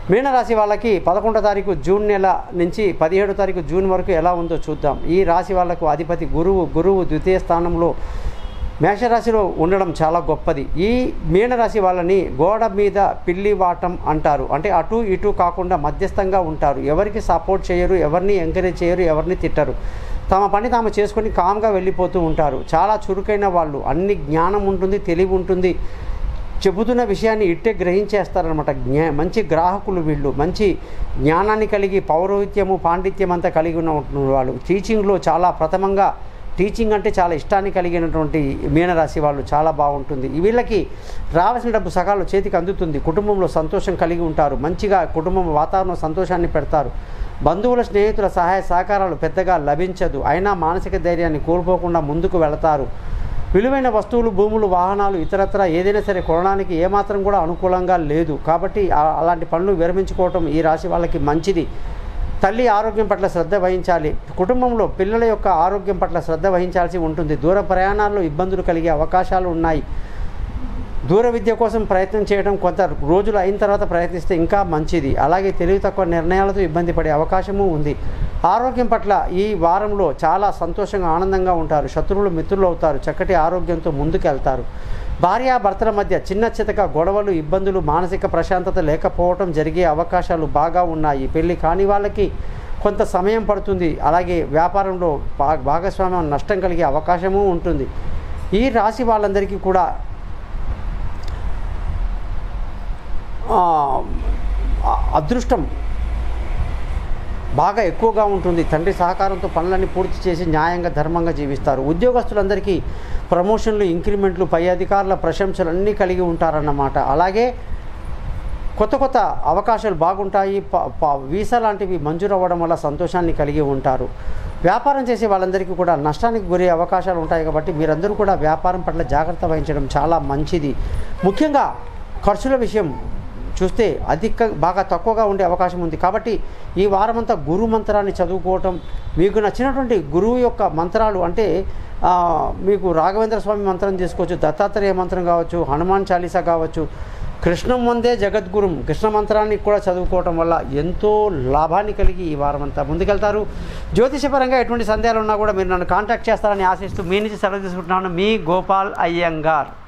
మీనరాశి వాళ్ళకి పదకొండో తారీఖు జూన్ నెల నుంచి పదిహేడో తారీఖు జూన్ వరకు ఎలా ఉందో చూద్దాం ఈ రాశి వాళ్ళకు అధిపతి గురువు గురువు ద్వితీయ స్థానంలో మేషరాశిలో ఉండడం చాలా గొప్పది ఈ మీనరాశి వాళ్ళని గోడ మీద పిల్లి వాటం అంటారు అంటే అటు ఇటు కాకుండా మధ్యస్థంగా ఉంటారు ఎవరికి సపోర్ట్ చేయరు ఎవరిని ఎంకరేజ్ చేయరు ఎవరిని తిట్టరు తమ పని తాము చేసుకొని కామ్గా వెళ్ళిపోతూ ఉంటారు చాలా చురుకైన వాళ్ళు అన్ని జ్ఞానం ఉంటుంది తెలివి ఉంటుంది చెబుతున్న విషయాన్ని ఇట్టే గ్రహించేస్తారనమాట జ్ఞా మంచి గ్రాహకులు వీళ్ళు మంచి జ్ఞానాన్ని కలిగి పౌరోహిత్యము పాండిత్యం అంతా కలిగి ఉన్న వాళ్ళు టీచింగ్లో చాలా ప్రథమంగా టీచింగ్ అంటే చాలా ఇష్టాన్ని కలిగినటువంటి మీనరాశి వాళ్ళు చాలా బాగుంటుంది వీళ్ళకి రావాల్సిన డబ్బు సకాలంలో చేతికి అందుతుంది కుటుంబంలో సంతోషం కలిగి ఉంటారు మంచిగా కుటుంబం వాతావరణం సంతోషాన్ని పెడతారు బంధువుల స్నేహితుల సహాయ సహకారాలు పెద్దగా లభించదు అయినా మానసిక ధైర్యాన్ని కోల్పోకుండా ముందుకు వెళతారు విలువైన వస్తువులు భూములు వాహనాలు ఇతరత్ర ఏదైనా సరే కొనడానికి ఏమాత్రం కూడా అనుకూలంగా లేదు కాబట్టి ఆ- అలాంటి పనులు విరమించుకోవటం ఈ రాశి వాళ్ళకి మంచిది తల్లి ఆరోగ్యం పట్ల శ్రద్ధ వహించాలి కుటుంబంలో పిల్లల యొక్క ఆరోగ్యం పట్ల శ్రద్ధ వహించాల్సి ఉంటుంది దూర ప్రయాణాల్లో ఇబ్బందులు కలిగే అవకాశాలు ఉన్నాయి దూర విద్య కోసం ప్రయత్నం చేయడం కొంత రోజులు అయిన తర్వాత ప్రయత్నిస్తే ఇంకా మంచిది అలాగే తెలివి తక్కువ నిర్ణయాలతో ఇబ్బంది పడే అవకాశము ఉంది ఆరోగ్యం పట్ల ఈ వారంలో చాలా సంతోషంగా ఆనందంగా ఉంటారు శత్రువులు మిత్రులు అవుతారు చక్కటి ఆరోగ్యంతో ముందుకెళ్తారు భార్యాభర్తల మధ్య చిన్న చితక గొడవలు ఇబ్బందులు మానసిక ప్రశాంతత లేకపోవటం జరిగే అవకాశాలు బాగా ఉన్నాయి పెళ్లి కాని వాళ్ళకి కొంత సమయం పడుతుంది అలాగే వ్యాపారంలో భా భాగస్వామ్యం నష్టం కలిగే అవకాశము ఉంటుంది ఈ రాశి వాళ్ళందరికీ కూడా ఆ, అదృష్టం బాగా ఎక్కువగా ఉంటుంది తండ్రి సహకారంతో పనులన్నీ పూర్తి చేసి న్యాయంగా ధర్మంగా జీవిస్తారు ఉద్యోగస్తులందరికీ ప్రమోషన్లు ఇంక్రిమెంట్లు పై అధికారుల ప్రశంసలు అన్నీ కలిగి ఉంటారన్నమాట అలాగే కొత్త కొత్త అవకాశాలు బాగుంటాయి ప- ప- వీసా లాంటివి మంజూరు అవ్వడం వల్ల సంతోషాన్ని కలిగి ఉంటారు వ్యాపారం చేసే వాళ్ళందరికీ కూడా నష్టానికి గురే అవకాశాలు ఉంటాయి కాబట్టి మీరందరూ కూడా వ్యాపారం పట్ల జాగ్రత్త వహించడం చాలా మంచిది ముఖ్యంగా ఖర్చుల విషయం చూస్తే అధిక బాగా తక్కువగా ఉండే అవకాశం ఉంది కాబట్టి ఈ వారమంతా గురు మంత్రాన్ని చదువుకోవటం మీకు నచ్చినటువంటి గురువు యొక్క మంత్రాలు అంటే ఆ, మీకు రాఘవేంద్ర స్వామి మంత్రం తీసుకోవచ్చు దత్తాత్రేయ మంత్రం కావచ్చు హనుమాన్ చాలీసా కావచ్చు కృష్ణం వందే జగద్గురుం కృష్ణ మంత్రాన్ని కూడా చదువుకోవటం వల్ల ఎంతో లాభాన్ని కలిగి ఈ వారం అంతా ముందుకెళ్తారు జ్యోతిషపరంగా ఎటువంటి సందేహాలు ఉన్నా కూడా మీరు నన్ను కాంటాక్ట్ చేస్తారని ఆశిస్తూ మీ నుంచి సెలవు తీసుకుంటున్నాను మీ గోపాల్ అయ్యంగార్